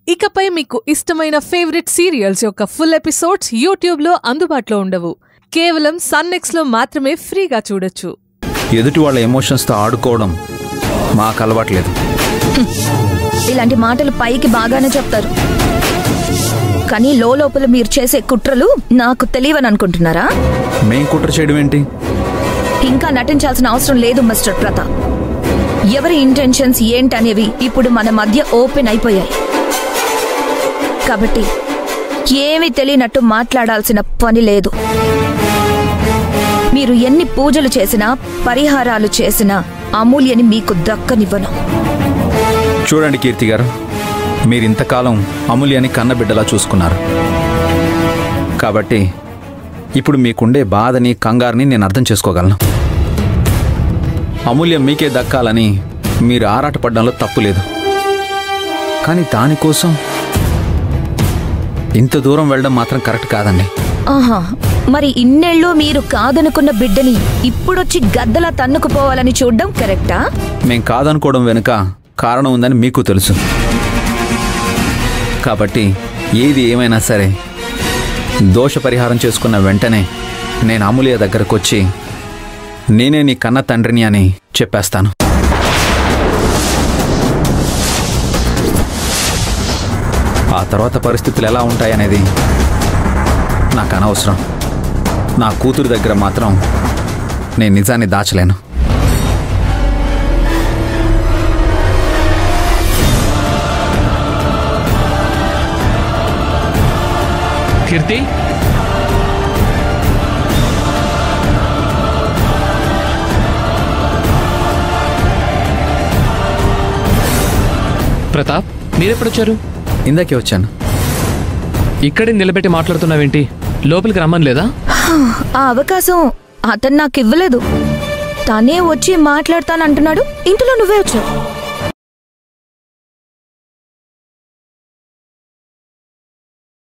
ఇకపై మీకు ఇష్టమైన ఫేవరెట్ సీరియల్స్ యొక్క ఫుల్ ఎపిసోడ్స్ యూట్యూబ్లో అందుబాటులో ఉండవు కేవలం సన్నెక్స్లో మాత్రమే ఫ్రీగా చూడొచ్చు ఎదుటి వాళ్ళ ఎమోషన్స్తో ఆడుకోవడం మాకు అలవాట్లేదు ఇలాంటి మాటలు పైకి బాగానే చెప్తారు కానీ లోపల మీరు చేసే కుట్రలు నాకు తెలియవని అనుకుంటున్నారా మేం కుట్ర చేయడం ఏంటి ఇంకా నటించాల్సిన అవసరం లేదు మిస్టర్ ప్రతాప్ ఎవరి ఇంటెన్షన్స్ ఏంటనేవి ఇప్పుడు మన మధ్య ఓపెన్ అయిపోయాయి కాబట్టి ఏమీ తెలియనట్టు మాట్లాడాల్సిన పని లేదు మీరు ఎన్ని పూజలు చేసినా పరిహారాలు చేసినా అమూల్యని మీకు దక్కనివ్వను చూడండి కీర్తి గారు మీరు ఇంతకాలం అమూల్యాన్ని కన్నబిడ్డలా చూసుకున్నారు కాబట్టి ఇప్పుడు మీకుండే బాధని కంగారుని నేను అర్థం చేసుకోగలను అమూల్యం మీకే దక్కాలని మీరు ఆరాటపడడంలో తప్పు లేదు కానీ దానికోసం ఇంత దూరం వెళ్ళడం మాత్రం కరెక్ట్ కాదండి ఆహా మరి ఇన్నేళ్ళు మీరు కాదనుకున్న బిడ్డని ఇప్పుడొచ్చి గద్దలా తన్నుకుపోవాలని చూడ్డం కరెక్టా మేం కాదనుకోవడం వెనుక కారణం ఉందని మీకు తెలుసు కాబట్టి ఏది ఏమైనా సరే దోష పరిహారం చేసుకున్న వెంటనే నేను అమూల్య దగ్గరకు వచ్చి నేనే నీ కన్న తండ్రిని అని చెప్పేస్తాను ఆ తర్వాత పరిస్థితులు ఎలా ఉంటాయనేది నాకు అనవసరం నా కూతురు దగ్గర మాత్రం నేను నిజాన్ని దాచలేను కీర్తి ప్రతాప్ మీరెప్పుడొచ్చారు ఇందాకే వచ్చాను ఇక్కడే నిలబెట్టి మాట్లాడుతున్నావేంటి లోపలికి రమ్మని లేదా ఆ అవకాశం అతను నాకు ఇవ్వలేదు తనే వచ్చి మాట్లాడతానంటున్నాడు ఇంతలో నువ్వే వచ్చావు